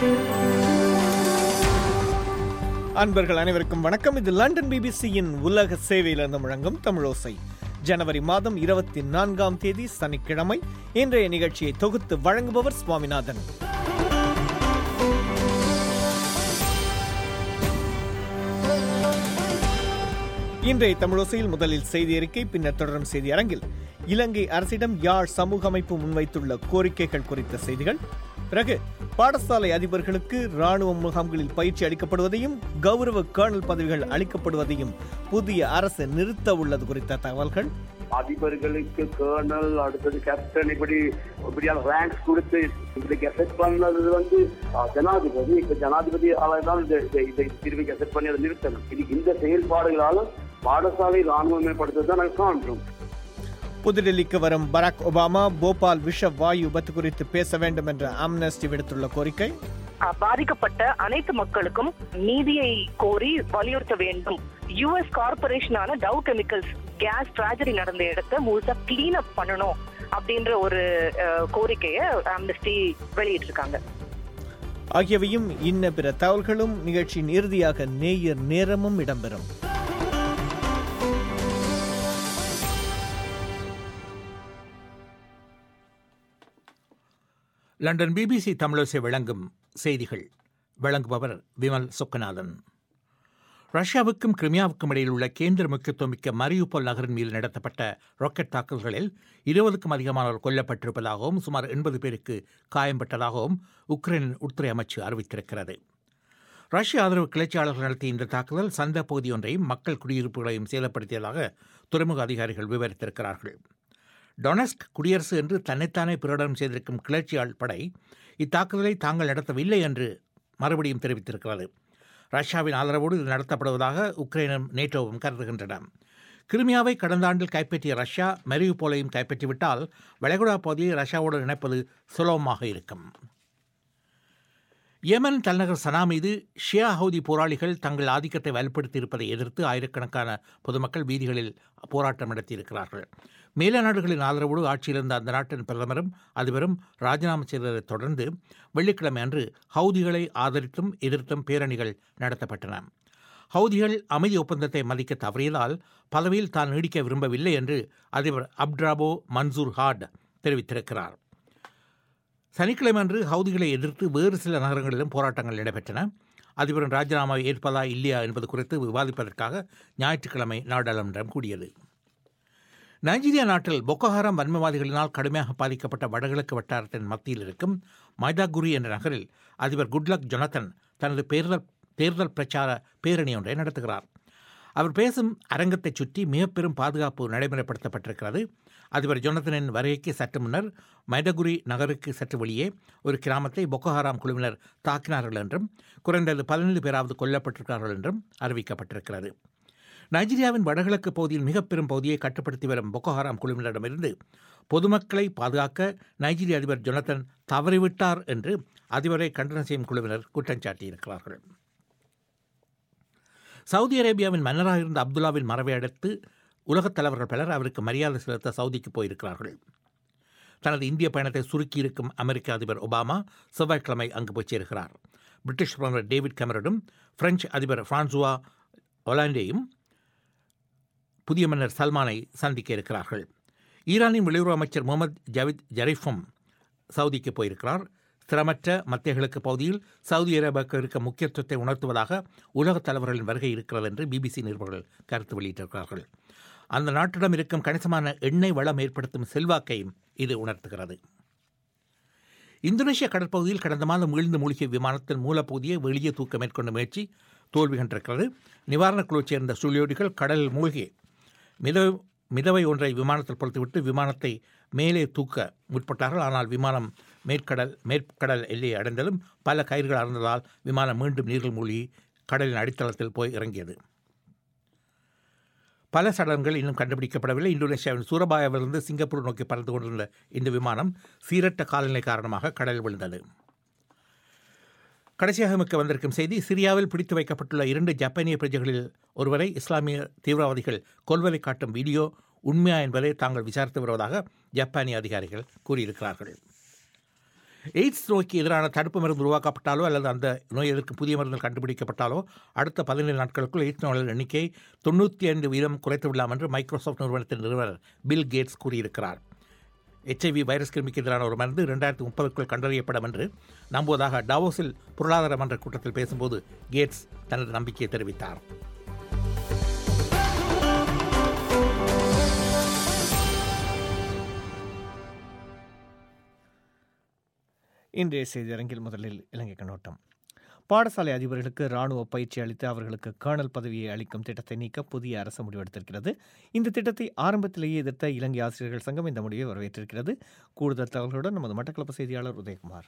அன்பர்கள் அனைவருக்கும் வணக்கம் இது லண்டன் பிபிசியின் உலக சேவையிலிருந்து முழங்கும் தமிழோசை ஜனவரி மாதம் இருபத்தி நான்காம் தேதி சனிக்கிழமை இன்றைய நிகழ்ச்சியை தொகுத்து வழங்குபவர் சுவாமிநாதன் இன்றைய தமிழோசையில் முதலில் செய்தி அறிக்கை பின்னர் தொடரும் செய்தி அரங்கில் இலங்கை அரசிடம் யாழ் சமூக அமைப்பு முன்வைத்துள்ள கோரிக்கைகள் குறித்த செய்திகள் பிறகு பாடசாலை அதிபர்களுக்கு ராணுவ முகாம்களில் பயிற்சி அளிக்கப்படுவதையும் கௌரவ கர்னல் பதவிகள் அளிக்கப்படுவதையும் புதிய அரசு நிறுத்த உள்ளது குறித்த தகவல்கள் அதிபர்களுக்கு கேர்னல் அடுத்தது கேப்டன் இப்படி இப்படியான ரேங்க்ஸ் கொடுத்து இப்படி கெசட் பண்ணது வந்து அஹ், ஜனாதிபதி இப்ப ஜனாதிபதி தான் இந்த இந்த- இதை திரும்பி கெசட் பண்ணி அதை நிறுத்தணும் இது இந்த செயல்பாடுகளால பாடசாலை ராணுவமயப்படுத்துவதை தான் நாங்கள் காண்றோம் புதுடெல்லிக்கு வரும் பராக் ஒபாமா போபால் விஷ வாயு விபத்து குறித்து பேச வேண்டும் என்ற ஆம்னஸ்டி விடுத்துள்ள கோரிக்கை அஹ் பாதிக்கப்பட்ட அனைத்து மக்களுக்கும் நீதியை கோரி வலியுறுத்த வேண்டும் யுஎஸ் கார்பரேஷனான டவ் கெமிக்கல்ஸ் கேஸ் ட்ராஜடி நடந்த இடத்த முழுசா கிளீன் அப் பண்ணணும் அப்படின்ற ஒரு அஹ், கோரிக்கையை ஆம்னஸ்டி வெளியிட்டிருக்காங்க ஆகியவையும் இன்ன பிற தகவல்களும் நிகழ்ச்சியின் இறுதியாக நேயர் நேரமும் இடம்பெறும் லண்டன் பிபிசி தமிழோசை வழங்கும் செய்திகள் வழங்குபவர் விமல் சொக்கநாதன் ரஷ்யாவுக்கும் கிரிமியாவுக்கும் இடையில் உள்ள கேந்திர முக்கியத்துவமிக்க மரியுபோல் நகரின் மீது நடத்தப்பட்ட ராக்கெட் தாக்குதல்களில் இருபதுக்கும் அதிகமானோர் கொல்லப்பட்டிருப்பதாகவும் சுமார் எண்பது பேருக்கு காயம்பட்டதாகவும் உக்ரைனின் உள்துறை அமைச்சு அறிவித்திருக்கிறது ரஷ்ய ஆதரவு கிளர்ச்சியாளர்கள் நடத்திய இந்த தாக்குதல் சந்த பகுதி ஒன்றையும் மக்கள் குடியிருப்புகளையும் சேதப்படுத்தியதாக துறைமுக அதிகாரிகள் விவரித்திருக்கிறார்கள் டொனஸ்க் குடியரசு என்று தன்னைத்தானே பிரகடனம் செய்திருக்கும் கிளர்ச்சியாள் படை இத்தாக்குதலை தாங்கள் நடத்தவில்லை என்று மறுபடியும் தெரிவித்திருக்கிறது ரஷ்யாவின் ஆதரவோடு இது நடத்தப்படுவதாக உக்ரைனும் நேட்டோவும் கருதுகின்றன கிரிமியாவை கடந்த ஆண்டில் கைப்பற்றிய ரஷ்யா மெரியுபோலையும் கைப்பற்றிவிட்டால் வளைகுடா பகுதியை ரஷ்யாவோடு இணைப்பது சுலபமாக இருக்கும் யெமன் தலைநகர் சனா மீது ஷியா ஹவுதி போராளிகள் தங்கள் ஆதிக்கத்தை வலுப்படுத்தி இருப்பதை எதிர்த்து ஆயிரக்கணக்கான பொதுமக்கள் வீதிகளில் போராட்டம் நடத்தியிருக்கிறார்கள் மேல நாடுகளின் ஆதரவோடு ஆட்சியில் இருந்த அந்த நாட்டின் பிரதமரும் அதிபரும் ராஜினாமா செய்ததைத் தொடர்ந்து வெள்ளிக்கிழமை அன்று ஹவுதிகளை ஆதரித்தும் எதிர்த்தும் பேரணிகள் நடத்தப்பட்டன ஹவுதிகள் அமைதி ஒப்பந்தத்தை மதிக்க தவறியதால் பதவியில் தான் நீடிக்க விரும்பவில்லை என்று அதிபர் அப்ட்ராபோ மன்சூர் ஹாட் தெரிவித்திருக்கிறார் சனிக்கிழமை அன்று ஹவுதிகளை எதிர்த்து வேறு சில நகரங்களிலும் போராட்டங்கள் நடைபெற்றன அதிபரின் ராஜினாமாவை ஏற்பதா இல்லையா என்பது குறித்து விவாதிப்பதற்காக ஞாயிற்றுக்கிழமை நாடாளுமன்றம் கூடியது நைஜீரியா நாட்டில் பொக்கோஹாரம் வன்மவாதிகளினால் கடுமையாக பாதிக்கப்பட்ட வடகிழக்கு வட்டாரத்தின் மத்தியில் இருக்கும் மைதாகுரி என்ற நகரில் அதிபர் குட்லக் ஜொனத்தன் தனது தேர்தல் தேர்தல் பிரச்சார பேரணி ஒன்றை நடத்துகிறார் அவர் பேசும் அரங்கத்தைச் சுற்றி மிக பெரும் பாதுகாப்பு நடைமுறைப்படுத்தப்பட்டிருக்கிறது அதிபர் ஜொனத்தனின் வருகைக்கு சற்று முன்னர் மைதகுரி நகருக்கு சற்று வெளியே ஒரு கிராமத்தை பொக்கோஹாராம் குழுவினர் தாக்கினார்கள் என்றும் குறைந்தது பதினைந்து பேராவது கொல்லப்பட்டிருக்கிறார்கள் என்றும் அறிவிக்கப்பட்டிருக்கிறது நைஜீரியாவின் வடகிழக்கு பகுதியில் மிக பெரும் பகுதியை கட்டுப்படுத்தி வரும் பொக்கோஹாராம் குழுவினரிடமிருந்து பொதுமக்களை பாதுகாக்க நைஜீரிய அதிபர் ஜொனத்தன் தவறிவிட்டார் என்று அதிபரை கண்டனம் செய்யும் குழுவினர் குற்றம் சாட்டியிருக்கிறார்கள் சவுதி அரேபியாவின் மன்னராக இருந்த அப்துல்லாவின் மறைவை அடுத்து உலகத் தலைவர்கள் பலர் அவருக்கு மரியாதை செலுத்த சவுதிக்கு போயிருக்கிறார்கள் தனது இந்திய பயணத்தை சுருக்கியிருக்கும் அமெரிக்க அதிபர் ஒபாமா செவ்வாய்க்கிழமை அங்கு போய் சேர்கிறார் பிரிட்டிஷ் பிரதமர் டேவிட் கெமரனும் பிரெஞ்சு அதிபர் பிரான்சுவா ஒலாண்டேயும் புதிய மன்னர் சல்மானை சந்திக்க இருக்கிறார்கள் ஈரானின் வெளியுறவு அமைச்சர் முகமது ஜாவித் ஜரீஃபும் சவுதிக்கு போயிருக்கிறார் ஸ்திரமற்ற மத்திய பகுதியில் சவுதி அரேபியாவுக்கு இருக்க முக்கியத்துவத்தை உணர்த்துவதாக உலகத் தலைவர்களின் வருகை இருக்கிறது என்று பிபிசி நிருபர்கள் கருத்து வெளியிட்டிருக்கிறார்கள் அந்த நாட்டிடம் இருக்கும் கணிசமான எண்ணெய் வளம் ஏற்படுத்தும் செல்வாக்கையும் இது உணர்த்துகிறது இந்தோனேஷிய கடற்பகுதியில் கடந்த மாதம் வீழ்ந்து மூழ்கிய விமானத்தின் மூலப்பகுதியை வெளியே தூக்க மேற்கொண்ட முயற்சி தோல்வி கண்டிருக்கிறது நிவாரணக் குழுவைச் சேர்ந்த சுழியோடிகள் கடலில் மூழ்கி மித மிதவை ஒன்றை விமானத்தில் பொறுத்துவிட்டு விமானத்தை மேலே தூக்க முற்பட்டார்கள் ஆனால் விமானம் மேற்கடல் மேற்கடல் எல்லையை அடைந்ததும் பல கயிறுகள் அறந்ததால் விமானம் மீண்டும் நீரில் மூழ்கி கடலின் அடித்தளத்தில் போய் இறங்கியது பல சடலங்கள் இன்னும் கண்டுபிடிக்கப்படவில்லை இந்தோனேஷியாவின் சூரபாயாவிலிருந்து சிங்கப்பூர் நோக்கி பறந்து கொண்டிருந்த இந்த விமானம் சீரற்ற காலநிலை காரணமாக கடலில் விழுந்தது கடைசியாக மிக்க வந்திருக்கும் செய்தி சிரியாவில் பிடித்து வைக்கப்பட்டுள்ள இரண்டு ஜப்பானிய பிரஜைகளில் ஒருவரை இஸ்லாமிய தீவிரவாதிகள் கொல்வதை காட்டும் வீடியோ உண்மையா என்பதை தாங்கள் விசாரித்து வருவதாக ஜப்பானிய அதிகாரிகள் கூறியிருக்கிறார்கள் எய்ட்ஸ் நோய்க்கு எதிரான தடுப்பு மருந்து உருவாக்கப்பட்டாலோ அல்லது அந்த நோய் எதிர்க்கு புதிய மருந்துகள் கண்டுபிடிக்கப்பட்டாலோ அடுத்த பதினேழு நாட்களுக்குள் எய்ட்ஸ் நோயாளர் எண்ணிக்கை தொண்ணூற்றி ஐந்து வீதம் குறைத்து விடலாம் என்று மைக்ரோசாஃப்ட் நிறுவனத்தின் நிறுவனர் பில் கேட்ஸ் கூறியிருக்கிறார் எச்ஐவி வைரஸ் கிருமிக்கு எதிரான ஒரு மருந்து ரெண்டாயிரத்தி முப்பதுக்குள் கண்டறியப்படும் என்று நம்புவதாக டாவோஸில் பொருளாதார மன்ற கூட்டத்தில் பேசும்போது கேட்ஸ் தனது நம்பிக்கையை தெரிவித்தார் இன்றைய செய்தியரங்கில் முதலில் இலங்கை கண்ணோட்டம் பாடசாலை அதிபர்களுக்கு ராணுவ பயிற்சி அளித்து அவர்களுக்கு கர்னல் பதவியை அளிக்கும் திட்டத்தை நீக்க புதிய அரசு முடிவெடுத்திருக்கிறது இந்த திட்டத்தை ஆரம்பத்திலேயே எதிர்த்த இலங்கை ஆசிரியர்கள் சங்கம் இந்த முடிவை வரவேற்றிருக்கிறது கூடுதல் தகவல்களுடன் நமது மட்டக்களப்பு செய்தியாளர் உதயகுமார்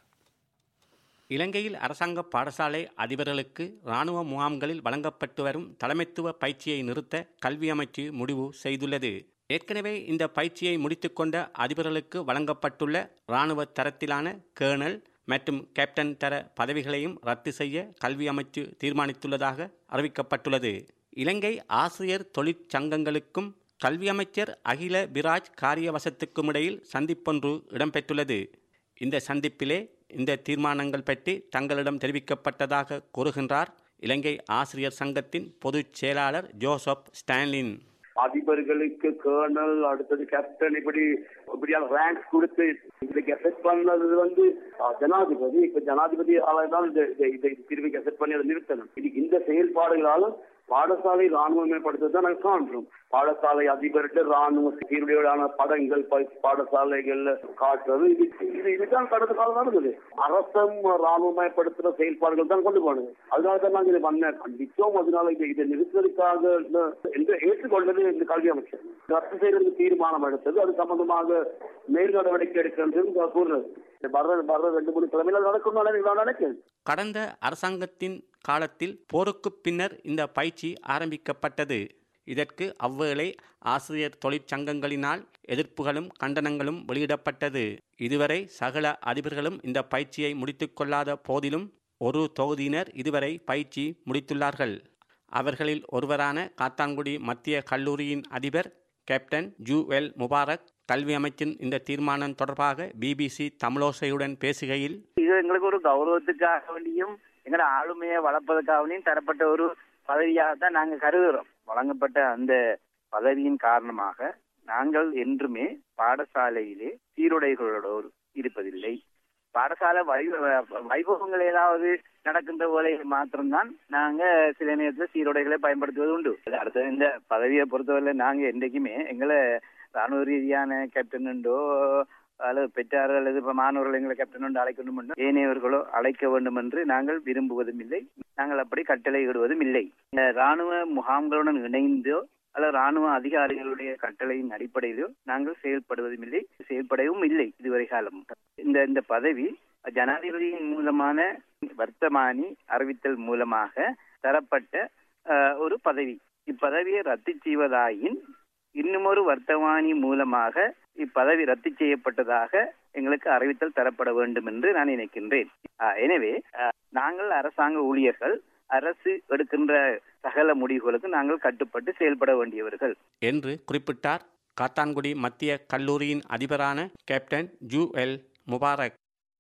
இலங்கையில் அரசாங்க பாடசாலை அதிபர்களுக்கு இராணுவ முகாம்களில் வழங்கப்பட்டு வரும் தலைமைத்துவ பயிற்சியை நிறுத்த கல்வி அமைச்சு முடிவு செய்துள்ளது ஏற்கனவே இந்த பயிற்சியை முடித்துக்கொண்ட அதிபர்களுக்கு வழங்கப்பட்டுள்ள இராணுவ தரத்திலான கேர்னல் மற்றும் கேப்டன் தர பதவிகளையும் ரத்து செய்ய கல்வி அமைச்சு தீர்மானித்துள்ளதாக அறிவிக்கப்பட்டுள்ளது இலங்கை ஆசிரியர் தொழிற்சங்கங்களுக்கும் கல்வி அமைச்சர் அகில பிராஜ் காரியவசத்துக்கும் இடையில் சந்திப்பொன்று இடம்பெற்றுள்ளது இந்த சந்திப்பிலே இந்த தீர்மானங்கள் பற்றி தங்களிடம் தெரிவிக்கப்பட்டதாக கூறுகின்றார் இலங்கை ஆசிரியர் சங்கத்தின் பொதுச் செயலாளர் ஜோசப் ஸ்டான்லின் அதிபர்களுக்கு கேர்னல் அடுத்தது கேப்டன் இப்படி இப்படியான ரேங்க்ஸ் கொடுத்து இதுக்கு எஃபெக்ட் பண்ணது வந்து ஆஹ், ஜனாதிபதி இப்ப ஜனாதிபதி தான் இந்த இந்த- இந்த பிரிவுக்கு எஃபெக்ட் பண்ணி அதை நிறுத்தணும் இது இந்த செயல்பாடுகளால பாடசாலை ராணுவமயப்படுத்துறது தான் நாங்கள் காண்றோம் பாடசாலை அதிபர்கிட்ட ராணுவ சீருடையோடான படங்கள் ப- பாடசாலைகள்ல காட்டுறது இது இது இதுதான் கடந்த காலம் நடந்தது அரசம் ராணுவமயப்படுத்துற செயல்பாடுகள் தான் கொண்டு போனது அதனால தான் நாங்கள் இதை பண்ண கண்டிச்சோம் அதனால இதை இதை நிறுத்துவதற்காக என்று ஏற்றுக்கொண்டது இந்த கல்வி அமைச்சர் ரத்து செய்யறதுக்கு தீர்மானம் எடுத்தது அது சம்பந்தமாக மேல் நடவடிக்கை எடுக்கிறது கூறுறது இந்த வர்ற வர்ற ரெண்டு மூணு கிழமையில நடக்கும் நான் நினைக்கிறேன் கடந்த அரசாங்கத்தின் காலத்தில் போருக்கு பின்னர் இந்த பயிற்சி ஆரம்பிக்கப்பட்டது இதற்கு அவ்வேளை ஆசிரியர் தொழிற்சங்கங்களினால் எதிர்ப்புகளும் கண்டனங்களும் வெளியிடப்பட்டது இதுவரை சகல அதிபர்களும் இந்த பயிற்சியை முடித்துக்கொள்ளாத போதிலும் ஒரு தொகுதியினர் இதுவரை பயிற்சி முடித்துள்ளார்கள் அவர்களில் ஒருவரான காத்தான்குடி மத்திய கல்லூரியின் அதிபர் கேப்டன் ஜூ எல் முபாரக் கல்வி அமைச்சின் இந்த தீர்மானம் தொடர்பாக பிபிசி தமிழோசையுடன் பேசுகையில் இது எங்களுக்கு ஒரு கௌரவத்துக்காக வேண்டியும் எங்களோட ஆளுமையை வளர்ப்பதற்காக வேண்டியும் தரப்பட்ட ஒரு பதவியாக தான் நாங்க கருதுகிறோம் வழங்கப்பட்ட அந்த பதவியின் காரணமாக நாங்கள் என்றுமே பாடசாலையிலே சீருடைகளோடு இருப்பதில்லை பாடசாலை வை வைபவங்கள் ஏதாவது நடக்கின்ற போல மாத்திரம்தான் நாங்க சில நேரத்தில் சீருடைகளை பயன்படுத்துவது உண்டு அடுத்தது இந்த பதவியை பொறுத்தவரை நாங்க என்றைக்குமே எங்களை ராணுவ ரீதியான கேப்டன் உண்டோ அல்லது பெற்றார்கள் அல்லது இப்ப மாணவர்கள் எங்களை கேப்டன் என்று அழைக்க வேண்டும் என்றும் ஏனையவர்களோ அழைக்க வேண்டும் என்று நாங்கள் விரும்புவதும் இல்லை நாங்கள் அப்படி கட்டளையிடுவதும் இல்லை இந்த ராணுவ முகாம்களுடன் இணைந்தோ அல்லது ராணுவ அதிகாரிகளுடைய கட்டளையின் அடிப்படையிலோ நாங்கள் செயல்படுவதும் இல்லை செயல்படவும் இல்லை இதுவரை காலம் இந்த இந்த பதவி ஜனாதிபதியின் மூலமான வர்த்தமானி அறிவித்தல் மூலமாக தரப்பட்ட அஹ், ஒரு பதவி இப்பதவியை ரத்து செய்வதாயின் இன்னுமொரு வர்த்தமானி மூலமாக இப்பதவி ரத்து செய்யப்பட்டதாக எங்களுக்கு அறிவித்தல் தரப்பட வேண்டும் என்று நான் நினைக்கின்றேன் ஆஹ் எனவே ஆஹ் நாங்கள் அரசாங்க ஊழியர்கள் அரசு எடுக்கின்ற சகல முடிவுகளுக்கு நாங்கள் கட்டுப்பட்டு செயல்பட வேண்டியவர்கள் என்று குறிப்பிட்டார் காத்தான்குடி மத்திய கல்லூரியின் அதிபரான கேப்டன் ஜூ எல் முபாரக்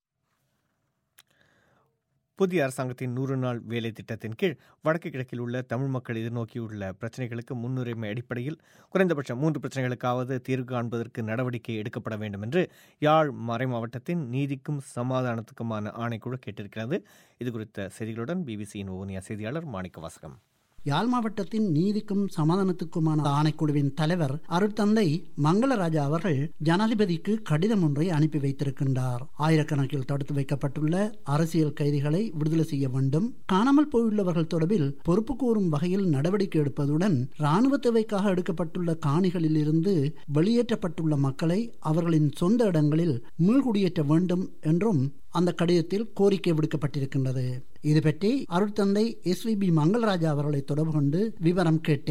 புதிய அரசாங்கத்தின் நூறு நாள் வேலை திட்டத்தின் கீழ் வடக்கு கிழக்கில் உள்ள தமிழ் மக்கள் எதிர்நோக்கியுள்ள பிரச்சனைகளுக்கு முன்னுரிமை அடிப்படையில் குறைந்தபட்சம் மூன்று பிரச்சனைகளுக்காவது தீர்வு காண்பதற்கு நடவடிக்கை எடுக்கப்பட வேண்டும் என்று யாழ் மறைமாவட்டத்தின் நீதிக்கும் சமாதானத்துக்குமான ஆணைக்குழு கேட்டிருக்கிறது இது குறித்த செய்திகளுடன் பிபிசியின் ஓனியா செய்தியாளர் மாணிக்க வாசகம் யாழ் மாவட்டத்தின் நீதிக்கும் சமாதானத்துக்குமான ஆணைக்குழுவின் தலைவர் அருட்தந்தை மங்களராஜா அவர்கள் ஜனாதிபதிக்கு கடிதம் ஒன்றை அனுப்பி வைத்திருக்கின்றார் ஆயிரக்கணக்கில் தடுத்து வைக்கப்பட்டுள்ள அரசியல் கைதிகளை விடுதலை செய்ய வேண்டும் காணாமல் போயுள்ளவர்கள் தொடர்பில் பொறுப்பு கூறும் வகையில் நடவடிக்கை எடுப்பதுடன் இராணுவ தேவைக்காக எடுக்கப்பட்டுள்ள காணிகளில் இருந்து வெளியேற்றப்பட்டுள்ள மக்களை அவர்களின் சொந்த இடங்களில் மீள்குடியேற்ற வேண்டும் என்றும் அந்த கடிதத்தில் கோரிக்கை விடுக்கப்பட்டிருக்கின்றது இது பற்றி அருட்தந்தை எஸ் வி பி மங்கள்ராஜா அவர்களை தொடர்பு கொண்டு விவரம் கேட்டேன்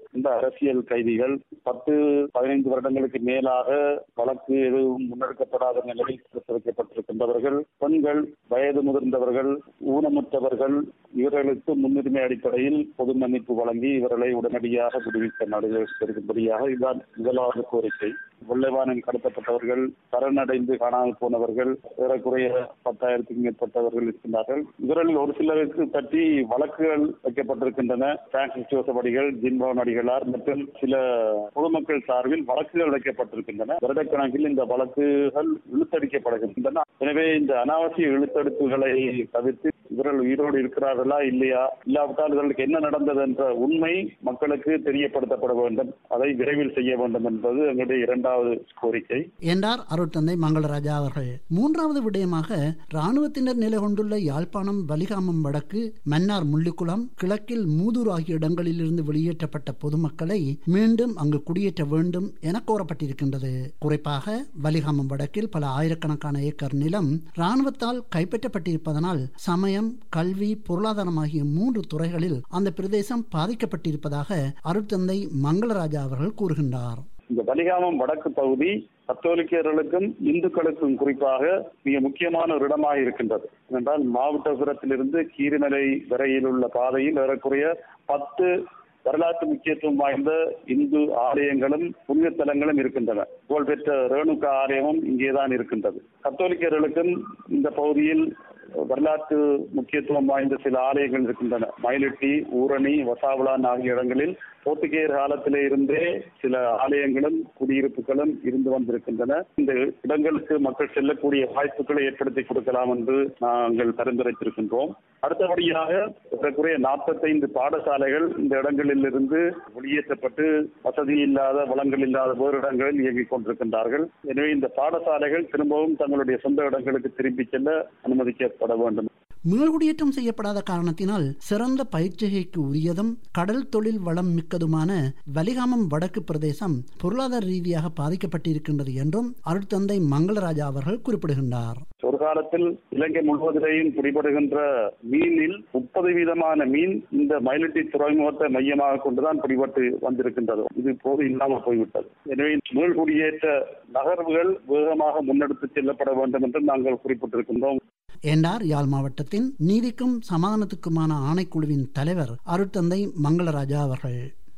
இந்த அரசியல் கைதிகள் பத்து பதினைந்து வருடங்களுக்கு மேலாக வழக்கு எதுவும் முன்னெடுக்கப்படாத நிலையில் சிறைத்து வைக்கப்பட்டிருக்கின்றவர்கள் பெண்கள் வயது முதிர்ந்தவர்கள் ஊனமுற்றவர்கள் இவர்களுக்கு முன்னுரிமை அடிப்படையில் பொது மன்னிப்பு வழங்கி இவர்களை உடனடியாக விடுவிக்க நடவடிக்கையாக இதுதான் முதலாவது கோரிக்கை வெள்ளைவானில் கடத்தப்பட்டவர்கள் சரணடைந்து காணாமல் போனவர்கள் ஏறக்குறைய பத்தாயிரத்துக்கும் மேற்பட்டவர்கள் இருக்கின்றார்கள் இவர்களில் ஒரு சிலருக்கு பற்றி வழக்குகள் வைக்கப்பட்டிருக்கின்றன பிரான்சிஸ் ஜோசப் அடிகள் ஜின்பவன் அடிகளார் மற்றும் சில பொதுமக்கள் சார்பில் வழக்குகள் வைக்கப்பட்டிருக்கின்றன வருடக்கணக்கில் இந்த வழக்குகள் இழுத்தடிக்கப்படுகின்றன எனவே இந்த அனாவசிய இழுத்தடிப்புகளை தவிர்த்து இவர்கள் உயிரோடு இருக்கிறார்களா இல்லையா இல்லாவிட்டால் இவர்களுக்கு என்ன நடந்தது என்ற உண்மை மக்களுக்கு தெரியப்படுத்தப்பட வேண்டும் அதை விரைவில் செய்ய வேண்டும் என்பது எங்களுடைய இரண்டாவது கோரிக்கை என்றார் அருட்தந்தை மங்களராஜா அவர்கள் மூன்றாவது விடயமாக இராணுவத்தினர் நிலை கொண்டுள்ள யாழ்ப்பாணம் வலிகாமம் வடக்கு மன்னார் முள்ளிக்குளம் கிழக்கில் மூதூர் ஆகிய இடங்களிலிருந்து வெளியேற்றப்பட்ட பொதுமக்களை மீண்டும் அங்கு குடியேற்ற வேண்டும் என கோரப்பட்டிருக்கின்றது குறிப்பாக வலிகாமம் வடக்கில் பல ஆயிரக்கணக்கான ஏக்கர் நிலம் இராணுவத்தால் கைப்பற்றப்பட்டிருப்பதனால் சமயம் கல்வி பொருளாதாரம் ஆகிய மூன்று துறைகளில் அந்த பிரதேசம் பாதிக்கப்பட்டிருப்பதாக அருட்தந்தை மங்களராஜா அவர்கள் கூறுகின்றார் இந்த வலிகாமம் வடக்கு பகுதி கத்தோலிக்கர்களுக்கும் இந்துக்களுக்கும் குறிப்பாக மிக முக்கியமான ஒரு இடமாக இருக்கின்றது என்றால் மாவட்டபுரத்திலிருந்து கீரிமலை வரையில் உள்ள பாதையில் ஏறக்குறைய பத்து வரலாற்று முக்கியத்துவம் வாய்ந்த இந்து ஆலயங்களும் புனித தலங்களும் இருக்கின்றன புகழ்பெற்ற ரேணுகா ஆலயமும் இங்கேதான் இருக்கின்றது கத்தோலிக்கர்களுக்கும் இந்த பகுதியில் வரலாற்று முக்கியத்துவம் வாய்ந்த சில ஆலயங்கள் இருக்கின்றன மயிலட்டி ஊரணி வசாவளான் ஆகிய இடங்களில் போர்த்துகேயர் காலத்திலே இருந்தே சில ஆலயங்களும் குடியிருப்புகளும் இருந்து வந்திருக்கின்றன இந்த இடங்களுக்கு மக்கள் செல்லக்கூடிய வாய்ப்புகளை ஏற்படுத்தி கொடுக்கலாம் என்று நாங்கள் பரிந்துரைத்திருக்கின்றோம் அடுத்தபடியாக ஏறக்குறைய நாற்பத்தைந்து பாடசாலைகள் இந்த இடங்களில் இருந்து வெளியேற்றப்பட்டு வசதி இல்லாத வளங்கள் இல்லாத வேறு இடங்களில் இயங்கிக் கொண்டிருக்கின்றார்கள் எனவே இந்த பாடசாலைகள் திரும்பவும் தங்களுடைய சொந்த இடங்களுக்கு திரும்பி செல்ல அனுமதிக்கப்பட வேண்டும் மீள்குடியேற்றம் செய்யப்படாத காரணத்தினால் சிறந்த பயிற்சிகைக்கு உரியதும் கடல் தொழில் வளம் மிக்கதுமான வலிகாமம் வடக்கு பிரதேசம் பொருளாதார ரீதியாக பாதிக்கப்பட்டிருக்கின்றது என்றும் அருட்தந்தை மங்களராஜா அவர்கள் குறிப்பிடுகின்றார் ஒரு காலத்தில் இலங்கை முழுவதிலேயும் பிடிபடுகின்ற மீனில் முப்பது வீதமான மீன் இந்த மயிலட்டி துறைமுகத்தை மையமாக கொண்டுதான் பிடிபட்டு வந்திருக்கின்றது இது போது இல்லாமல் போய்விட்டது எனவே மீள்குடியேற்ற நகர்வுகள் வேகமாக முன்னெடுத்து செல்லப்பட வேண்டும் என்று நாங்கள் குறிப்பிட்டிருக்கின்றோம் என்றார் யாழ் மாவட்டத்தின் நீதிக்கும் சமாதானத்துக்குமான ஆணைக்குழுவின் தலைவர் அருட்தந்தை மங்களராஜா அவர்கள்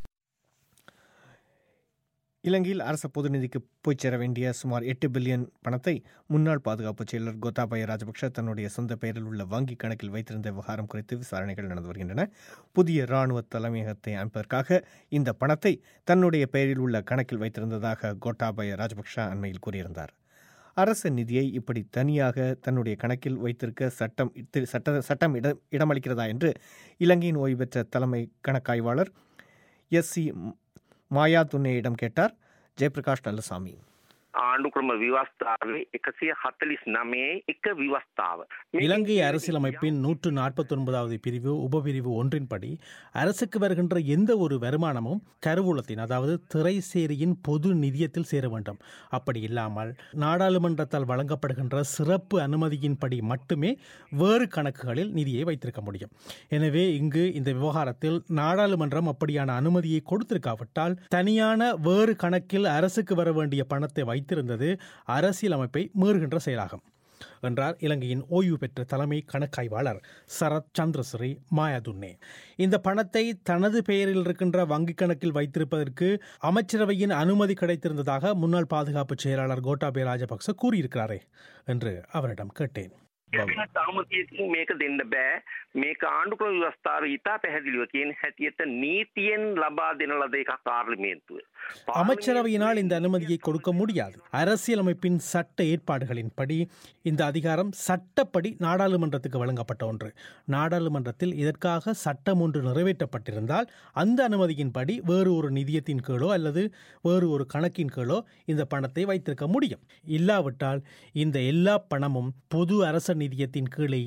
இலங்கையில் அரச பொது நிதிக்கு போய்ச் சேர வேண்டிய சுமார் எட்டு பில்லியன் பணத்தை முன்னாள் பாதுகாப்பு செயலர் கோத்தாபய ராஜபக்ஷ தன்னுடைய சொந்த பெயரில் உள்ள வங்கிக் கணக்கில் வைத்திருந்த விவகாரம் குறித்து விசாரணைகள் நடந்து வருகின்றன புதிய ராணுவ தலைமையகத்தை அமைப்பதற்காக இந்த பணத்தை தன்னுடைய பெயரில் உள்ள கணக்கில் வைத்திருந்ததாக கோட்டாபய ராஜபக்ஷ அண்மையில் கூறியிருந்தார் அரச நிதியை இப்படி தனியாக தன்னுடைய கணக்கில் வைத்திருக்க சட்டம் சட்ட சட்டம் இட இடமளிக்கிறதா என்று இலங்கையின் ஓய்வு பெற்ற தலைமை கணக்காய்வாளர் எஸ் சி மாயா துன்னேயிடம் கேட்டார் ஜெயபிரகாஷ் நல்லசாமி ආණ්ඩුක්‍රම විවස්ථාවේ එකසිය හතලිස් නමේ එක විවස්ථාව. இலங்கை அரசியலமைப்பின் நூற்று நாற்பத்தி ஒன்பதாவது பிரிவு உபபிரிவு ஒன்றின்படி அரசுக்கு வருகின்ற எந்த ஒரு வருமானமும் கருவூலத்தின் அதாவது திரைசேரியின் பொது நிதியத்தில் சேர வேண்டும் அப்படி இல்லாமல் நாடாளுமன்றத்தால் வழங்கப்படுகின்ற சிறப்பு அனுமதியின்படி மட்டுமே வேறு கணக்குகளில் நிதியை வைத்திருக்க முடியும் எனவே இங்கு இந்த விவகாரத்தில் நாடாளுமன்றம் அப்படியான அனுமதியை கொடுத்திருக்காவிட்டால் தனியான வேறு கணக்கில் அரசுக்கு வர வேண்டிய பணத்தை வைத்திருந்தது அரசியலமைப்பை மீறுகின்ற செயலாகும் என்றார் இலங்கையின் ஓய்வு பெற்ற தலைமை கணக்காய்வாளர் சரத் சந்திரசிறி மாயாதுன்னே இந்த பணத்தை தனது பெயரில் இருக்கின்ற வங்கிக் கணக்கில் வைத்திருப்பதற்கு அமைச்சரவையின் அனுமதி கிடைத்திருந்ததாக முன்னாள் பாதுகாப்பு செயலாளர் கோட்டாபய ராஜபக்ச கூறியிருக்கிறாரே என்று அவரிடம் கேட்டேன் තාමතියකින් මේක දෙන්න බෑ මේක ආණ්ඩුක්‍රම ව්‍යවස්ථාව ඉතා පැහැදිලිව කියන හැටියට නීතියෙන් ලබා දෙන ලද එකක් පාර්ලිමේන්තුව. அமைச்சரவையினால் இந்த அனுமதியை கொடுக்க முடியாது அரசியலமைப்பின் சட்ட ஏற்பாடுகளின்படி இந்த அதிகாரம் சட்டப்படி நாடாளுமன்றத்துக்கு வழங்கப்பட்ட ஒன்று நாடாளுமன்றத்தில் இதற்காக சட்டம் ஒன்று நிறைவேற்றப்பட்டிருந்தால் அந்த அனுமதியின்படி வேறு ஒரு நிதியத்தின் கீழோ அல்லது வேறு ஒரு கணக்கின் கீழோ இந்த பணத்தை வைத்திருக்க முடியும் இல்லாவிட்டால் இந்த எல்லா பணமும் பொது அரச நிதியத்தின் கீழேயே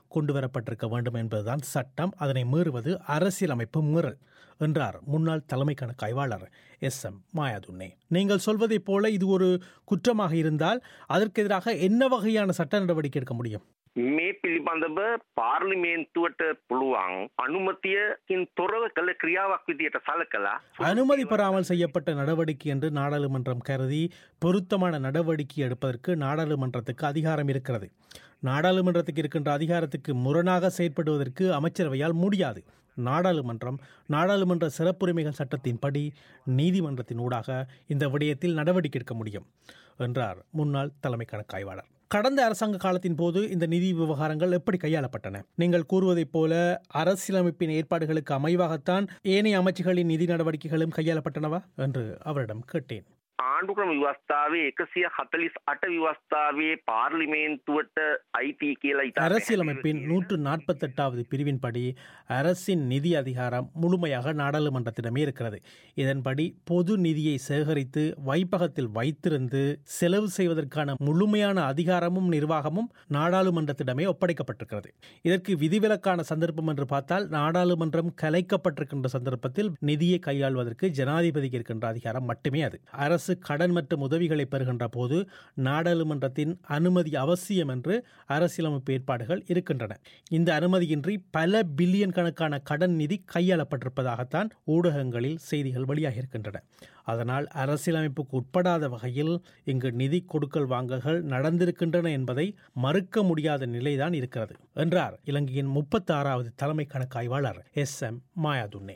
கொண்டு வரப்பட்டிருக்க வேண்டும் என்பதுதான் சட்டம் அதனை மீறுவது அரசியலமைப்பு மீறல் என்றார் முன்னாள் தலைமை கணக்காய்வாளர் எஸ் எம் மாயாதுன்னே நீங்கள் சொல்வதைப் போல இது ஒரு குற்றமாக இருந்தால் அதற்கு எதிராக என்ன வகையான சட்ட நடவடிக்கை எடுக்க முடியும் මේ පිළිබඳව පාර්ලිමේන්තුවට පුළුවන් අනුමතියකින් තොරව කළ ක්‍රියාවක් විදියට සලකලා அனுமதி பெறாமல் செய்யப்பட்ட நடவடிக்கை என்று நாடாளுமன்றம் கருதி பொருத்தமான நடவடிக்கை எடுப்பதற்கு நாடாளுமன்றத்துக்கு அதிகாரம் இருக்கிறது நாடாளுமன்றத்துக்கு இருக்கின்ற அதிகாரத்துக்கு முரணாக செயற்படுவதற்கு அமைச்சரவையால் முடியாது நாடாளுமன்றம் நாடாளுமன்ற சிறப்புரிமைகள் சட்டத்தின்படி நீதிமன்றத்தின் ஊடாக இந்த விடயத்தில் நடவடிக்கை எடுக்க முடியும் என்றார் முன்னாள் தலைமை கணக்காய்வாளர் கடந்த அரசாங்க காலத்தின் போது இந்த நிதி விவகாரங்கள் எப்படி கையாளப்பட்டன நீங்கள் கூறுவதைப் போல அரசியலமைப்பின் ஏற்பாடுகளுக்கு அமைவாகத்தான் ஏனைய அமைச்சுகளின் நிதி நடவடிக்கைகளும் கையாளப்பட்டனவா என்று அவரிடம் கேட்டேன் ආණ්ඩුක්‍රම ව්‍යවස්ථාවේ එකසිය හතලිස් අට ව්‍යවස්ථාවේ පාර්ලිමේන්තුවට අයිති කියලා ඉතා அரசியலமைப்பின் நூற்று நாற்பத்தெட்டாவது பிரிவின்படி அரசின் நிதி அதிகாரம் முழுமையாக நாடாளுமன்றத்திடமே இருக்கிறது இதன்படி பொது நிதியை சேகரித்து வைப்பகத்தில் வைத்திருந்து செலவு செய்வதற்கான முழுமையான அதிகாரமும் நிர்வாகமும் நாடாளுமன்றத்திடமே ஒப்படைக்கப்பட்டிருக்கிறது இதற்கு விதிவிலக்கான சந்தர்ப்பம் என்று பார்த்தால் நாடாளுமன்றம் கலைக்கப்பட்டிருக்கின்ற சந்தர்ப்பத்தில் நிதியை கையாள்வதற்கு ஜனாதிபதிக்கு இருக்கின்ற அதிகாரம் மட்டுமே அது அரசு கடன் மற்றும் உதவிகளை பெறுகின்ற போது நாடாளுமன்றத்தின் அனுமதி அவசியம் என்று அரசியலமைப்பு ஏற்பாடுகள் இருக்கின்றன இந்த அனுமதியின்றி பல பில்லியன் கணக்கான கடன் நிதி கையாளப்பட்டிருப்பதாகத்தான் ஊடகங்களில் செய்திகள் வெளியாகி இருக்கின்றன அதனால் அரசியலமைப்புக்கு உட்படாத வகையில் இங்கு நிதி கொடுக்கல் வாங்கல்கள் நடந்திருக்கின்றன என்பதை மறுக்க முடியாத நிலைதான் இருக்கிறது என்றார் இலங்கையின் முப்பத்தி ஆறாவது தலைமை கணக்காய்வாளர் எஸ் எம் மாயாதுன்னே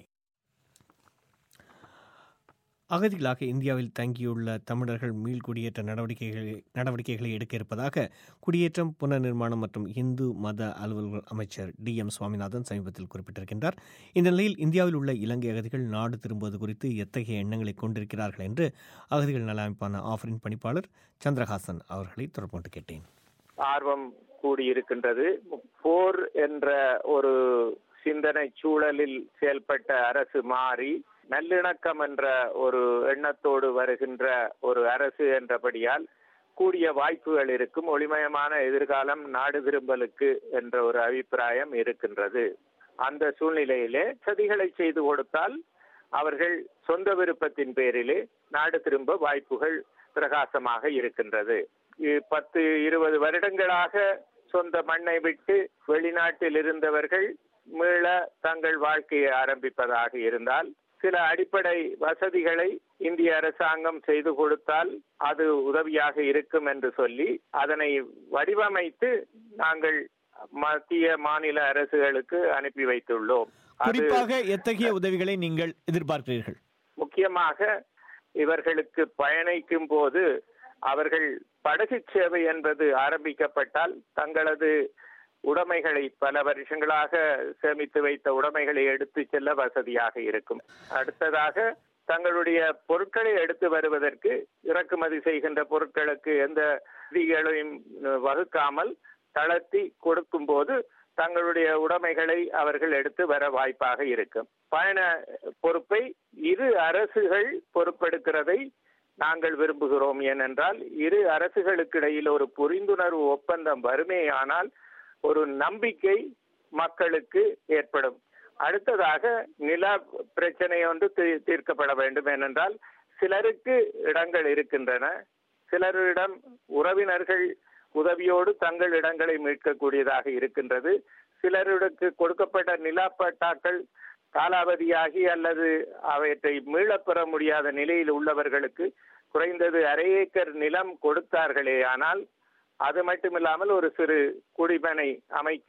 அகதிகளாக இந்தியாவில் தங்கியுள்ள தமிழர்கள் மீள்குடியேற்ற நடவடிக்கைகளை நடவடிக்கைகளை எடுக்க இருப்பதாக குடியேற்றம் புனர்நிர்மாணம் மற்றும் இந்து மத அலுவல்கள் அமைச்சர் டி எம் சுவாமிநாதன் சமீபத்தில் குறிப்பிட்டிருக்கின்றார் இந்த நிலையில் இந்தியாவில் உள்ள இலங்கை அகதிகள் நாடு திரும்புவது குறித்து எத்தகைய எண்ணங்களை கொண்டிருக்கிறார்கள் என்று அகதிகள் நல அமைப்பான ஆஃபரின் பணிப்பாளர் சந்திரஹாசன் அவர்களை தொடர்பு கொண்டு கேட்டேன் ஆர்வம் கூடியிருக்கின்றது போர் என்ற ஒரு சிந்தனை சூழலில் செயல்பட்ட அரசு மாறி நல்லிணக்கம் என்ற ஒரு எண்ணத்தோடு வருகின்ற ஒரு அரசு என்றபடியால் கூடிய வாய்ப்புகள் இருக்கும் ஒளிமயமான எதிர்காலம் நாடு திரும்பலுக்கு என்ற ஒரு அபிப்பிராயம் இருக்கின்றது அந்த சூழ்நிலையிலே சதிகளை செய்து கொடுத்தால் அவர்கள் சொந்த விருப்பத்தின் பேரிலே நாடு திரும்ப வாய்ப்புகள் பிரகாசமாக இருக்கின்றது பத்து இருபது வருடங்களாக சொந்த மண்ணை விட்டு வெளிநாட்டில் இருந்தவர்கள் மீள தங்கள் வாழ்க்கையை ஆரம்பிப்பதாக இருந்தால் சில அடிப்படை வசதிகளை இந்திய அரசாங்கம் செய்து கொடுத்தால் அது உதவியாக இருக்கும் என்று சொல்லி அதனை வடிவமைத்து நாங்கள் மத்திய மாநில அரசுகளுக்கு அனுப்பி வைத்துள்ளோம் குறிப்பாக எத்தகைய உதவிகளை நீங்கள் எதிர்பார்க்கிறீர்கள் முக்கியமாக இவர்களுக்கு பயணிக்கும் போது அவர்கள் படகு சேவை என்பது ஆரம்பிக்கப்பட்டால் தங்களது உடைமைகளை பல வருஷங்களாக சேமித்து வைத்த உடைமைகளை எடுத்து செல்ல வசதியாக இருக்கும் அடுத்ததாக தங்களுடைய பொருட்களை எடுத்து வருவதற்கு இறக்குமதி செய்கின்ற பொருட்களுக்கு எந்த விதிகளையும் வகுக்காமல் தளர்த்தி கொடுக்கும் போது தங்களுடைய உடைமைகளை அவர்கள் எடுத்து வர வாய்ப்பாக இருக்கும் பயண பொறுப்பை இரு அரசுகள் பொறுப்பெடுக்கிறதை நாங்கள் விரும்புகிறோம் ஏனென்றால் இரு அரசுகளுக்கு இடையில் ஒரு புரிந்துணர்வு ஒப்பந்தம் வருமேயானால் ஒரு நம்பிக்கை மக்களுக்கு ஏற்படும் அடுத்ததாக நில பிரச்சனை ஒன்று தீர்க்கப்பட வேண்டும் ஏனென்றால் சிலருக்கு இடங்கள் இருக்கின்றன சிலரிடம் உறவினர்கள் உதவியோடு தங்கள் இடங்களை மீட்கக்கூடியதாக இருக்கின்றது சிலருக்கு கொடுக்கப்பட்ட நிலப்பட்டாக்கள் காலாவதியாகி அல்லது அவற்றை மீளப்பெற முடியாத நிலையில் உள்ளவர்களுக்கு குறைந்தது அரை ஏக்கர் நிலம் கொடுத்தார்களே ஆனால் அது மட்டுமில்லாமல் ஒரு சிறு குடிமனை அமைக்க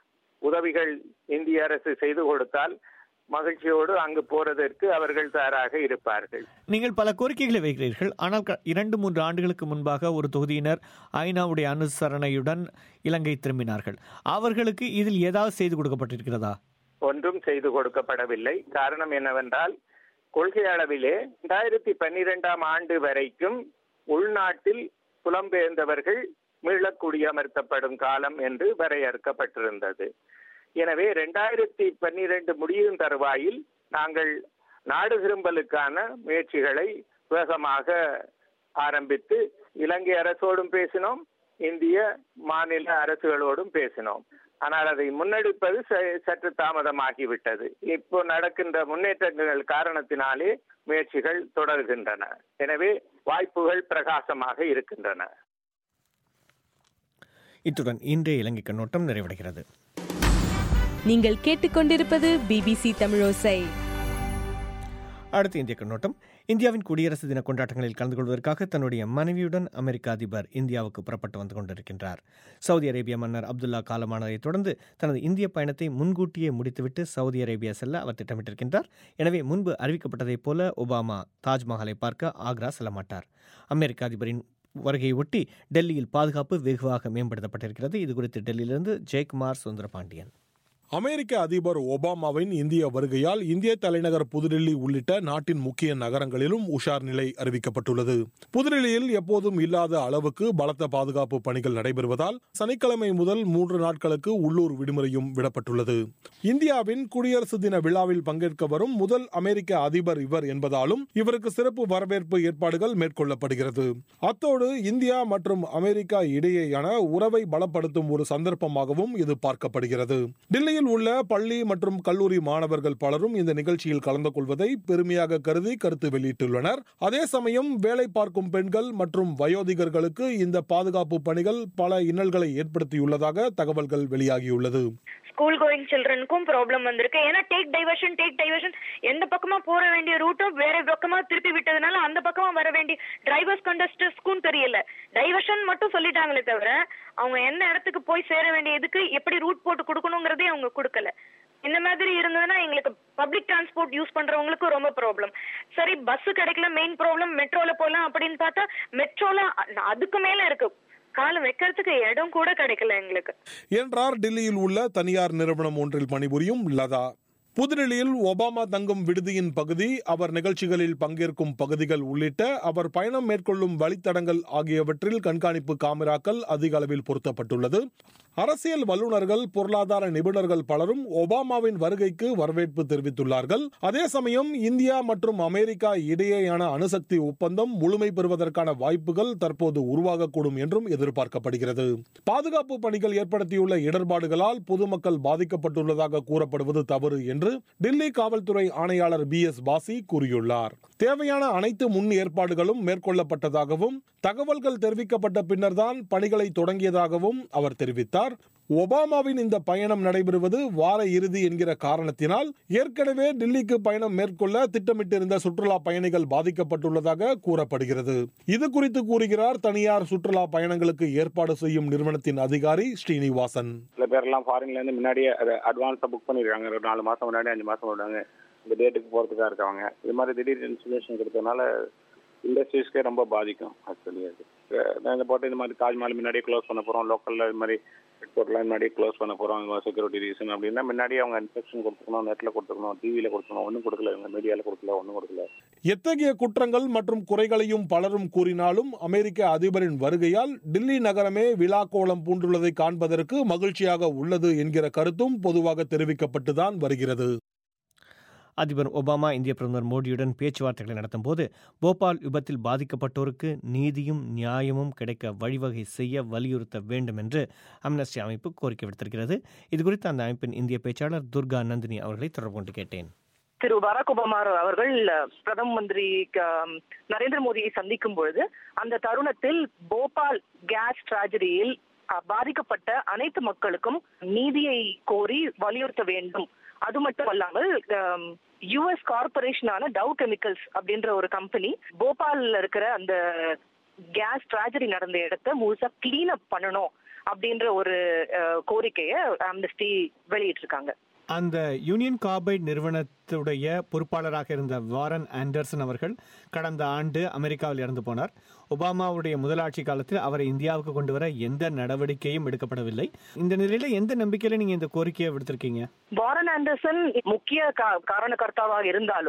உதவிகள் இந்திய அரசு செய்து கொடுத்தால் மகிழ்ச்சியோடு அங்கு போறதற்கு அவர்கள் தயாராக இருப்பார்கள் நீங்கள் பல கோரிக்கைகளை வைக்கிறீர்கள் ஆனால் இரண்டு மூன்று ஆண்டுகளுக்கு முன்பாக ஒரு தொகுதியினர் ஐநாவுடைய அனுசரணையுடன் இலங்கை திரும்பினார்கள் அவர்களுக்கு இதில் ஏதாவது செய்து கொடுக்கப்பட்டிருக்கிறதா ஒன்றும் செய்து கொடுக்கப்படவில்லை காரணம் என்னவென்றால் கொள்கை அளவிலே இரண்டாயிரத்தி பன்னிரெண்டாம் ஆண்டு வரைக்கும் உள்நாட்டில் புலம்பெயர்ந்தவர்கள் மீள குடியமர்த்தப்படும் காலம் என்று வரையறுக்கப்பட்டிருந்தது எனவே இரண்டாயிரத்தி பன்னிரண்டு முடியும் தருவாயில் நாங்கள் நாடு திரும்பலுக்கான முயற்சிகளை வேகமாக ஆரம்பித்து இலங்கை அரசோடும் பேசினோம் இந்திய மாநில அரசுகளோடும் பேசினோம் ஆனால் அதை முன்னெடுப்பது ச- சற்று தாமதமாகிவிட்டது இப்போ நடக்கின்ற முன்னேற்றங்கள் காரணத்தினாலே முயற்சிகள் தொடர்கின்றன எனவே வாய்ப்புகள் பிரகாசமாக இருக்கின்றன இத்துடன் இன்றைய இலங்கை கண்ணோட்டம் நிறைவடைகிறது நீங்கள் கேட்டுக்கொண்டிருப்பது பிபிசி தமிழோசை அடுத்த இந்திய கண்ணோட்டம் இந்தியாவின் குடியரசு தின கொண்டாட்டங்களில் கலந்து கொள்வதற்காக தன்னுடைய மனைவியுடன் அமெரிக்க அதிபர் இந்தியாவுக்கு புறப்பட்டு வந்து கொண்டிருக்கின்றார் சவுதி அரேபிய மன்னர் அப்துல்லா காலமானதைத் தொடர்ந்து தனது இந்திய பயணத்தை முன்கூட்டியே முடித்துவிட்டு சவுதி அரேபியா செல்ல அவர் திட்டமிட்டிருக்கின்றார் எனவே முன்பு அறிவிக்கப்பட்டதைப் போல ஒபாமா தாஜ்மஹாலை பார்க்க ஆக்ரா செல்ல மாட்டார் அமெரிக்க அதிபரின் வருகையை ஒட்டி டெல்லியில் பாதுகாப்பு வெகுவாக மேம்படுத்தப்பட்டிருக்கிறது இது குறித்து டெல்லியிலிருந்து ஜெயக்குமார் சுந்தரபாண்டியன் அமெரிக்க அதிபர் ஒபாமாவின் இந்திய வருகையால் இந்திய தலைநகர் புதுடில்லி உள்ளிட்ட நாட்டின் முக்கிய நகரங்களிலும் உஷார் நிலை அறிவிக்கப்பட்டுள்ளது புதுடில்லியில் எப்போதும் இல்லாத அளவுக்கு பலத்த பாதுகாப்பு பணிகள் நடைபெறுவதால் சனிக்கிழமை முதல் மூன்று நாட்களுக்கு உள்ளூர் விடுமுறையும் விடப்பட்டுள்ளது இந்தியாவின் குடியரசு தின விழாவில் பங்கேற்க வரும் முதல் அமெரிக்க அதிபர் இவர் என்பதாலும் இவருக்கு சிறப்பு வரவேற்பு ஏற்பாடுகள் மேற்கொள்ளப்படுகிறது அத்தோடு இந்தியா மற்றும் அமெரிக்கா இடையேயான உறவை பலப்படுத்தும் ஒரு சந்தர்ப்பமாகவும் இது பார்க்கப்படுகிறது டெல்லியில் உள்ள பள்ளி மற்றும் கல்லூரி மாணவர்கள் பலரும் இந்த நிகழ்ச்சியில் கலந்து கொள்வதை பெருமையாக கருதி கருத்து வெளியிட்டுள்ளனர் அதே சமயம் வேலை பார்க்கும் பெண்கள் மற்றும் வயோதிகர்களுக்கு இந்த பாதுகாப்பு பணிகள் பல இன்னல்களை ஏற்படுத்தியுள்ளதாக தகவல்கள் வெளியாகியுள்ளது ஸ்கூல் கோயிங் சில்ட்ரனுக்கும் ப்ராப்ளம் வந்திருக்கு ஏன்னா டேக் டைவர்ஷன் டேக் டைவர்ஷன் எந்த பக்கமா போற வேண்டிய ரூட்டும் வேற பக்கமா திருப்பி விட்டதுனால அந்த பக்கமா வர வேண்டிய டிரைவர்ஸ் கண்டஸ்டர்ஸ்க்கும் தெரியல டைவர்ஷன் மட்டும் சொல்லிட்டாங்களே தவிர அவங்க எந்த இடத்துக்கு போய் சேர வேண்டிய இதுக்கு எப்படி ரூட் போட்டு கொடுக்கணுங்கிறதே அவங்க கொடுக்கல இந்த மாதிரி இருந்ததுன்னா எங்களுக்கு பப்ளிக் டிரான்ஸ்போர்ட் யூஸ் பண்றவங்களுக்கு ரொம்ப ப்ராப்ளம் சரி பஸ் கிடைக்கல மெயின் ப்ராப்ளம் மெட்ரோல போலாம் அப்படின்னு பார்த்தா மெட்ரோல அதுக்கு மேல இருக்கு காலம் வைக்கிறதுக்கு இடம் கூட கிடைக்கல எங்களுக்கு என்றார் டெல்லியில் உள்ள தனியார் நிறுவனம் ஒன்றில் பணிபுரியும் லதா புதுடெல்லியில் ஒபாமா தங்கும் விடுதியின் பகுதி அவர் நிகழ்ச்சிகளில் பங்கேற்கும் பகுதிகள் உள்ளிட்ட அவர் பயணம் மேற்கொள்ளும் வழித்தடங்கள் ஆகியவற்றில் கண்காணிப்பு காமிராக்கள் அதிக அளவில் பொருத்தப்பட்டுள்ளது அரசியல் வல்லுநர்கள் பொருளாதார நிபுணர்கள் பலரும் ஒபாமாவின் வருகைக்கு வரவேற்பு தெரிவித்துள்ளார்கள் அதே சமயம் இந்தியா மற்றும் அமெரிக்கா இடையேயான அணுசக்தி ஒப்பந்தம் முழுமை பெறுவதற்கான வாய்ப்புகள் தற்போது உருவாகக்கூடும் என்றும் எதிர்பார்க்கப்படுகிறது பாதுகாப்பு பணிகள் ஏற்படுத்தியுள்ள இடர்பாடுகளால் பொதுமக்கள் பாதிக்கப்பட்டுள்ளதாக கூறப்படுவது தவறு என்று டெல்லி காவல்துறை ஆணையாளர் பி எஸ் பாசி கூறியுள்ளார் தேவையான அனைத்து முன் ஏற்பாடுகளும் மேற்கொள்ளப்பட்டதாகவும் தகவல்கள் தெரிவிக்கப்பட்ட பின்னர்தான் பணிகளை தொடங்கியதாகவும் அவர் தெரிவித்தார் ஒபாமாவின் இந்த பயணம் நடைபெறுவது வார இறுதி என்கிற காரணத்தினால் ஏற்கனவே டெல்லிக்கு பயணம் மேற்கொள்ள திட்டமிட்டிருந்த சுற்றுலா பயணிகள் பாதிக்கப்பட்டுள்ளதாக கூறப்படுகிறது இது குறித்து கூறுகிறார் தனியார் சுற்றுலா பயணங்களுக்கு ஏற்பாடு செய்யும் நிறுவனத்தின் அதிகாரி ஸ்ரீனிவாசன் சில பேர்லாம் ஃபாரின்ல இருந்து முன்னாடியே அதை அட்வான்ஸாக புக் பண்ணிருக்காங்க ஒரு நாலு மாசம் முன்னாடி அஞ்சு மாசம் முன்னாடி இந்த டேட்டுக்கு போறதுக்காக இருக்காங்க இது மாதிரி திடீர் இன்சுலேஷன் கொடுத்ததுனால இண்டஸ்ட்ரீஸ்க்கே ரொம்ப பாதிக்கும் ஆக்சுவலி அது நான் இந்த போட்டு இந்த மாதிரி தாஜ்மஹால் முன்னாடியே க்ளோஸ் பண்ண போறோம் லோக்கல்ல இது மாதிரி எக்ஸ்போர்ட்லாம் முன்னாடியே க்ளோஸ் பண்ண போறோம் செக்யூரிட்டி ரீசன் அப்படின்னா முன்னாடியே அவங்க இன்ஸ்ட்ரக்ஷன் கொடுத்துக்கணும் நெட்ல கொடுத்துக்கணும் டிவியில கொடுத்துக்கணும் ஒன்றும் கொடுக்கல இவங்க மீடியால கொடுக்கல ஒன்றும் கொடுக்கல எத்தகைய குற்றங்கள் மற்றும் குறைகளையும் பலரும் கூறினாலும் அமெரிக்க அதிபரின் வருகையால் டில்லி நகரமே விழா கோலம் பூண்டுள்ளதை காண்பதற்கு மகிழ்ச்சியாக உள்ளது என்கிற கருத்தும் பொதுவாக தெரிவிக்கப்பட்டுதான் வருகிறது அதிபர் ஒபாமா இந்திய பிரதமர் மோடியுடன் பேச்சுவார்த்தைகளை நடத்தும் போது போபால் விபத்தில் பாதிக்கப்பட்டோருக்கு நீதியும் நியாயமும் கிடைக்க வழிவகை செய்ய வலியுறுத்த வேண்டும் என்று அம்னஸ்டி அமைப்பு கோரிக்கை விடுத்திருக்கிறது இதுகுறித்து அந்த அமைப்பின் இந்திய பேச்சாளர் துர்கா நந்தினி அவர்களை தொடர்பு கொண்டு கேட்டேன் திரு பராக் ஒபாமா அவர்கள் பிரதம மந்திரி க- நரேந்திர மோடியை சந்திக்கும் பொழுது அந்த தருணத்தில் போபால் கேஸ் டிராஜடியில் அஹ், பாதிக்கப்பட்ட அனைத்து மக்களுக்கும் நீதியை கோரி வலியுறுத்த வேண்டும் அது மட்டும் அல்லாமல் யுஎஸ் கார்பரேஷனான டவ் கெமிக்கல்ஸ் அப்படின்ற ஒரு கம்பெனி போபால்ல இருக்கிற அந்த கேஸ் டிராஜடி நடந்த இடத்த முழுசா கிளீன் அப் பண்ணணும் அப்படின்ற ஒரு அஹ், கோரிக்கையை அம்னஸ்டி வெளியிட்டிருக்காங்க அந்த யூனியன் கார்பைட் நிறுவனத்துடைய பொறுப்பாளராக இருந்த வாரன் ஆண்டர்சன் அவர்கள் கடந்த ஆண்டு அமெரிக்காவில் இறந்து போனார் ஒபாமாவுடைய முதலாட்சி காலத்தில் அவரை இந்தியாவுக்கு கொண்டு வர எந்த நடவடிக்கையும் எடுக்கப்படவில்லை இந்த நிலையில எந்த நம்பிக்கையில நீங்க இந்த கோரிக்கையை விடுத்திருக்கீங்க வாரன் ஆண்டர்சன் முக்கிய கா- காரணகர்த்தாவாக இருந்தாலும்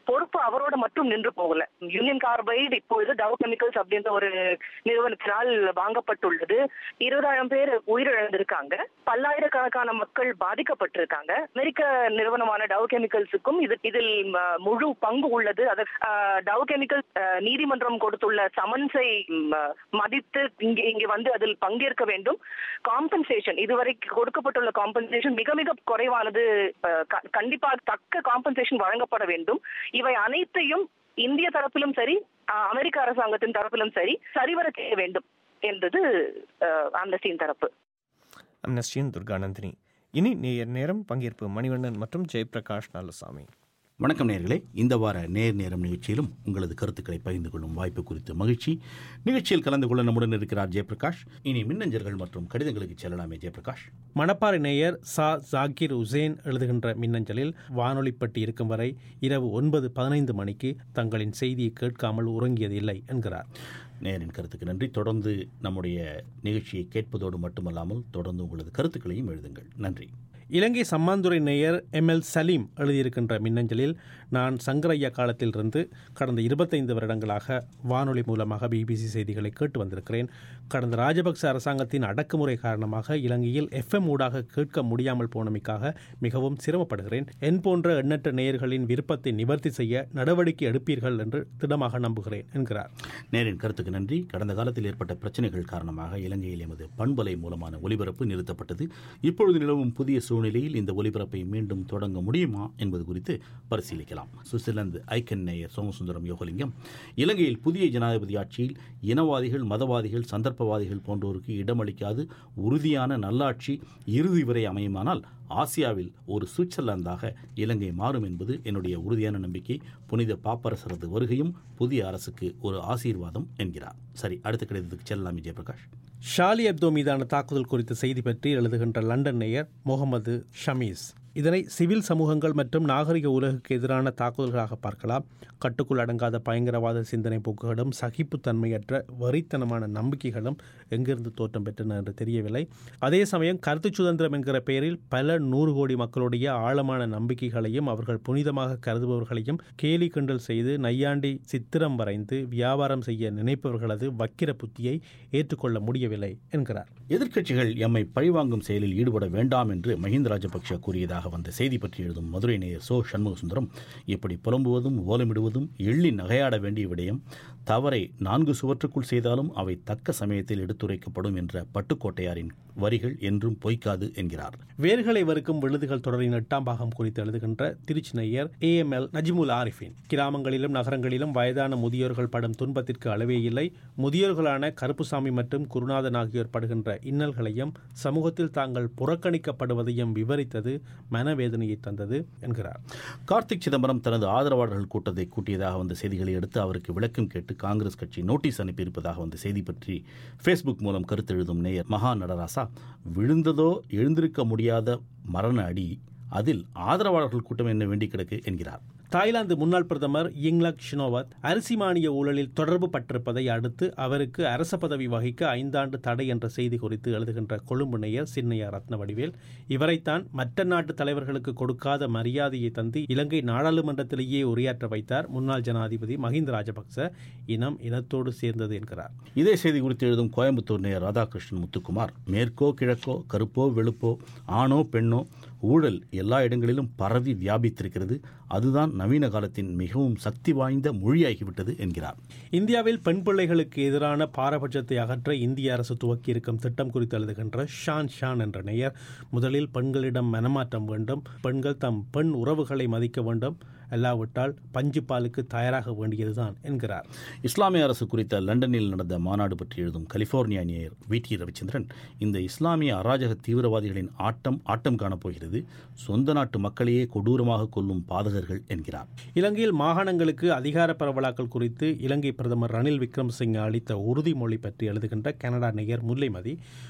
பொறுப்பு அவரோட மட்டும் நின்று போகல யூனியன் கார்பைடு இப்பொழுது டவ் கெமிக்கல்ஸ் அப்படின்ற ஒரு நிறுவனத்தினால் வாங்கப்பட்டுள்ளது இருபதாயிரம் பேர் உயிரிழந்திருக்காங்க பல்லாயிரக்கணக்கான மக்கள் பாதிக்கப்பட்டிருக்காங்க அமெரிக்க நிறுவனமான டவ் கெமிக்கல்ஸுக்கும் இது இதில் ம, முழு பங்கு உள்ளது அது டவ் கெமிக்கல் நீதிமன்றம் கொடுத்துள்ள சமன்ஸை ம, மதித்து இங்கே இங்கே வந்து அதில் பங்கேற்க வேண்டும் காம்பன்சேஷன் இதுவரை கொடுக்கப்பட்டுள்ள காம்பன்சேஷன் மிக மிக குறைவானது அஹ், க- கண்டிப்பாக தக்க காம்பன்சேஷன் வழங்கப்பட வேண்டும் இவை அனைத்தையும் இந்திய தரப்பிலும் சரி அஹ், அமெரிக்க அரசாங்கத்தின் தரப்பிலும் சரி சரிவர செய்ய வேண்டும் என்பது அம்னஸ்டியின் தரப்பு அம்னஸ்டியின் துர்கானந்தினி இனி நேயர் நேரம் பங்கேற்பு மணிவண்ணன் மற்றும் ஜெயபிரகாஷ் நாலுசாமி வணக்கம் நேர்களே இந்த வார நேர் நேரம் நிகழ்ச்சியிலும் உங்களது கருத்துக்களை பகிர்ந்து கொள்ளும் வாய்ப்பு குறித்து மகிழ்ச்சி நிகழ்ச்சியில் கலந்து கொள்ள நம்முடன் இருக்கிறார் ஜெயபிரகாஷ் இனி மின்னஞ்சல்கள் மற்றும் கடிதங்களுக்கு செல்லலாமே ஜெயபிரகாஷ் மணப்பாறை நேயர் சா ஜாகிர் உசேன் எழுதுகின்ற மின்னஞ்சலில் வானொலிப்பட்டி இருக்கும் வரை இரவு ஒன்பது பதினைந்து மணிக்கு தங்களின் செய்தியை கேட்காமல் உறங்கியதில்லை என்கிறார் நேரின் கருத்துக்கு நன்றி தொடர்ந்து நம்முடைய நிகழ்ச்சியை கேட்பதோடு மட்டுமல்லாமல் தொடர்ந்து உங்களது கருத்துக்களையும் எழுதுங்கள் நன்றி இலங்கை சம்மாந்துறை நேயர் எம் எல் சலீம் எழுதியிருக்கின்ற மின்னஞ்சலில் நான் சங்கரையா காலத்திலிருந்து கடந்த இருபத்தைந்து வருடங்களாக வானொலி மூலமாக பிபிசி செய்திகளை கேட்டு வந்திருக்கிறேன் கடந்த ராஜபக்ச அரசாங்கத்தின் அடக்குமுறை காரணமாக இலங்கையில் எஃப்எம் ஊடாக கேட்க முடியாமல் போனமைக்காக மிகவும் சிரமப்படுகிறேன் என் போன்ற எண்ணற்ற நேயர்களின் விருப்பத்தை நிவர்த்தி செய்ய நடவடிக்கை எடுப்பீர்கள் என்று திடமாக நம்புகிறேன் என்கிறார் நேரின் கருத்துக்கு நன்றி கடந்த காலத்தில் ஏற்பட்ட பிரச்சனைகள் காரணமாக இலங்கையில் எமது பண்பலை மூலமான ஒலிபரப்பு நிறுத்தப்பட்டது இப்பொழுது நிலவும் புதிய சூழ்நிலையில் இந்த ஒலிபரப்பை மீண்டும் தொடங்க முடியுமா என்பது குறித்து பரிசீலிக்கலாம் சுவிட்சர்லாந்து ஐக்கன் நேயர் சோமசுந்தரம் யோகலிங்கம் இலங்கையில் புதிய ஜனாதிபதி ஆட்சியில் இனவாதிகள் மதவாதிகள் சந்தர்ப்பவாதிகள் போன்றோருக்கு இடமளிக்காது உறுதியான நல்லாட்சி இறுதி வரை அமையுமானால் ஆசியாவில் ஒரு சுவிட்சர்லாந்தாக இலங்கை மாறும் என்பது என்னுடைய உறுதியான நம்பிக்கை புனித பாப்பரசரது வருகையும் புதிய அரசுக்கு ஒரு ஆசீர்வாதம் என்கிறார் சரி அடுத்த கடிதத்துக்கு செல்லலாம் ஜெயபிரகாஷ் ஷாலி அப்தோ மீதான தாக்குதல் குறித்த செய்தி பற்றி எழுதுகின்ற லண்டன் நேயர் முகமது ஷமீஸ் இதனை சிவில் சமூகங்கள் மற்றும் நாகரிக உலகுக்கு எதிரான தாக்குதல்களாக பார்க்கலாம் கட்டுக்குள் அடங்காத பயங்கரவாத சிந்தனை போக்குகளும் சகிப்புத்தன்மையற்ற வரித்தனமான நம்பிக்கைகளும் எங்கிருந்து தோற்றம் பெற்றன என்று தெரியவில்லை அதே சமயம் கருத்து சுதந்திரம் என்கிற பெயரில் பல நூறு கோடி மக்களுடைய ஆழமான நம்பிக்கைகளையும் அவர்கள் புனிதமாக கருதுபவர்களையும் கேலி கிண்டல் செய்து நையாண்டி சித்திரம் வரைந்து வியாபாரம் செய்ய நினைப்பவர்களது வக்கிர புத்தியை ஏற்றுக்கொள்ள முடியவில்லை என்கிறார் எதிர்க்கட்சிகள் எம்மை பழிவாங்கும் செயலில் ஈடுபட வேண்டாம் என்று மஹிந்த ராஜபக்ஷ கூறியதாக வந்த செய்தி பற்றி எழுதும் மதுரை நேயர் சோ சண்முகசுந்தரம் இப்படி புலம்புவதும் ஓலமிடுவதும் எள்ளி நகையாட வேண்டிய விடயம் தவறை நான்கு சுவற்றுக்குள் செய்தாலும் அவை தக்க சமயத்தில் எடுத்துரைக்கப்படும் என்ற பட்டுக்கோட்டையாரின் வரிகள் என்றும் பொய்க்காது என்கிறார் வேர்களை வறுக்கும் விழுதுகள் தொடரின் எட்டாம் பாகம் குறித்து எழுதுகின்ற திருச்சி நேயர் ஏஎம்எல் நஜ்முல் ஆரிஃபின் கிராமங்களிலும் நகரங்களிலும் வயதான முதியோர்கள் படும் துன்பத்திற்கு அளவே இல்லை முதியோர்களான கருப்புசாமி மற்றும் குருநாதன் ஆகியோர் படுகின்ற இன்னல்களையும் சமூகத்தில் தாங்கள் புறக்கணிக்கப்படுவதையும் விவரித்தது மனவேதனையை தந்தது என்கிறார் கார்த்திக் சிதம்பரம் தனது ஆதரவாளர்கள் கூட்டத்தை கூட்டியதாக வந்த செய்திகளை அடுத்து அவருக்கு விளக்கம் கேட்டு காங்கிரஸ் கட்சி நோட்டீஸ் அனுப்பியிருப்பதாக வந்த செய்தி பற்றி ஃபேஸ்புக் மூலம் கருத்து எழுதும் நேயர் மகா நடராசா விழுந்ததோ எழுந்திருக்க முடியாத மரண அடி அதில் ஆதரவாளர்கள் கூட்டம் என்ன வேண்டி கிடக்கு என்கிறார் தாய்லாந்து முன்னாள் பிரதமர் இங்லக் ஷினோவத் அரிசி மானிய ஊழலில் தொடர்பு பட்டிருப்பதை அடுத்து அவருக்கு அரச பதவி வகிக்க ஐந்தாண்டு தடை என்ற செய்தி குறித்து எழுதுகின்ற கொழும்பு நேயர் சின்னையா ரத்னவடிவேல் இவரைத்தான் மற்ற நாட்டு தலைவர்களுக்கு கொடுக்காத மரியாதையை தந்து இலங்கை நாடாளுமன்றத்திலேயே உரையாற்ற வைத்தார் முன்னாள் ஜனாதிபதி மஹிந்த ராஜபக்ச இனம் இனத்தோடு சேர்ந்தது என்கிறார் இதே செய்தி குறித்து எழுதும் கோயம்புத்தூர் நேயர் ராதாகிருஷ்ணன் முத்துக்குமார் மேற்கோ கிழக்கோ கருப்போ வெளுப்போ ஆணோ பெண்ணோ ஊழல் எல்லா இடங்களிலும் பரவி வியாபித்திருக்கிறது அதுதான் நவீன காலத்தின் மிகவும் சக்தி வாய்ந்த மொழியாகிவிட்டது என்கிறார் இந்தியாவில் பெண் பிள்ளைகளுக்கு எதிரான பாரபட்சத்தை அகற்ற இந்திய அரசு துவக்கியிருக்கும் திட்டம் குறித்து எழுதுகின்ற ஷான் ஷான் என்ற நேயர் முதலில் பெண்களிடம் மனமாற்றம் வேண்டும் பெண்கள் தம் பெண் உறவுகளை மதிக்க வேண்டும் அல்லாவிட்டால் பஞ்சு பாலுக்கு தயாராக வேண்டியதுதான் என்கிறார் இஸ்லாமிய அரசு குறித்த லண்டனில் நடந்த மாநாடு பற்றி எழுதும் கலிபோர்னியா நேயர் வி டி ரவிச்சந்திரன் இந்த இஸ்லாமிய அராஜக தீவிரவாதிகளின் ஆட்டம் ஆட்டம் காணப்போகிறது சொந்த நாட்டு மக்களையே கொடூரமாக கொல்லும் பாதகர்கள் என்கிறார் இலங்கையில் மாகாணங்களுக்கு அதிகார பரவலாக்கல் குறித்து இலங்கை பிரதமர் ரணில் விக்ரமசிங்கே அளித்த உறுதிமொழி பற்றி எழுதுகின்ற கனடா நேயர் முல்லைமதி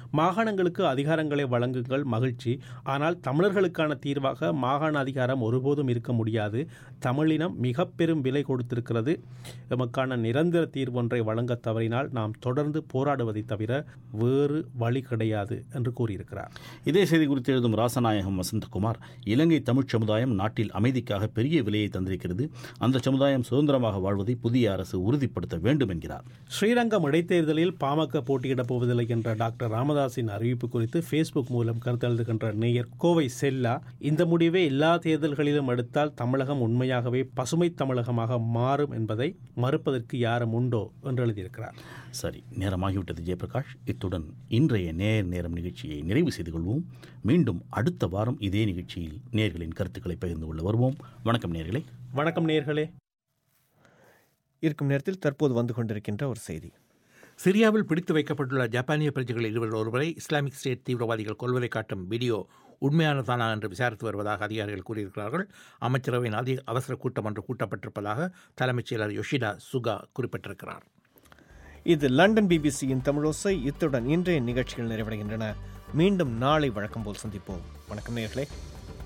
மாகாணங்களுக்கு அதிகாரங்களை வழங்குங்கள் மகிழ்ச்சி ஆனால் தமிழர்களுக்கான தீர்வாக மாகாண அதிகாரம் ஒருபோதும் இருக்க முடியாது தமிழினம் மிக பெரும் விலை கொடுத்திருக்கிறது எமக்கான நிரந்தர தீர்வொன்றை வழங்க தவறினால் நாம் தொடர்ந்து போராடுவதை தவிர வேறு வழி கிடையாது என்று கூறியிருக்கிறார் இதே செய்தி குறித்து எழுதும் ராசநாயகம் வசந்தகுமார் இலங்கை தமிழ்ச் சமுதாயம் நாட்டில் அமைதிக்காக பெரிய விலையை தந்திருக்கிறது அந்த சமுதாயம் சுதந்திரமாக வாழ்வதை புதிய அரசு உறுதிப்படுத்த வேண்டும் என்கிறார் ஸ்ரீரங்கம் இடைத்தேர்தலில் பாமக போட்டியிடப் போவதில்லை என்ற டாக்டர் ராமதாஸின் அறிவிப்பு குறித்து ஃபேஸ்புக் மூலம் கருத்து எழுதுகின்ற நேயர் கோவை செல்லா இந்த முடிவை எல்லா தேர்தல்களிலும் எடுத்தால் தமிழகம் உண்மையாகவே பசுமை தமிழகமாக மாறும் என்பதை மறுப்பதற்கு யாரும் உண்டோ என்று எழுதியிருக்கிறார் சரி நேரமாகிவிட்டது ஜெயபிரகாஷ் இத்துடன் இன்றைய நேர் நேரம் நிகழ்ச்சியை நிறைவு செய்து கொள்வோம் மீண்டும் அடுத்த வாரம் இதே நிகழ்ச்சியில் நேர்களின் கருத்துக்களை பகிர்ந்து கொள்ள வருவோம் வணக்கம் நேர்களே வணக்கம் நேர்களே இருக்கும் நேரத்தில் தற்போது வந்து கொண்டிருக்கின்ற ஒரு செய்தி சிரியாவில் பிடித்து வைக்கப்பட்டுள்ள ஜப்பானிய பிரஜைகள் இருவர் ஒருவரை இஸ்லாமிக் ஸ்டேட் தீவிரவாதிகள் கொல்வதை காட்டும் வீடியோ உண்மையானதானா என்று விசாரித்து வருவதாக அதிகாரிகள் கூறியிருக்கிறார்கள் அமைச்சரவையின் அதி அவசர கூட்டம் ஒன்று கூட்டப்பட்டிருப்பதாக தலைமைச் செயலர் யோஷிடா சுகா குறிப்பிட்டிருக்கிறார் இது லண்டன் பிபிசியின் தமிழோசை இத்துடன் இன்றைய நிகழ்ச்சிகள் நிறைவடைகின்றன மீண்டும் நாளை வழக்கம் போல் சந்திப்போம் வணக்கம் நேர்களே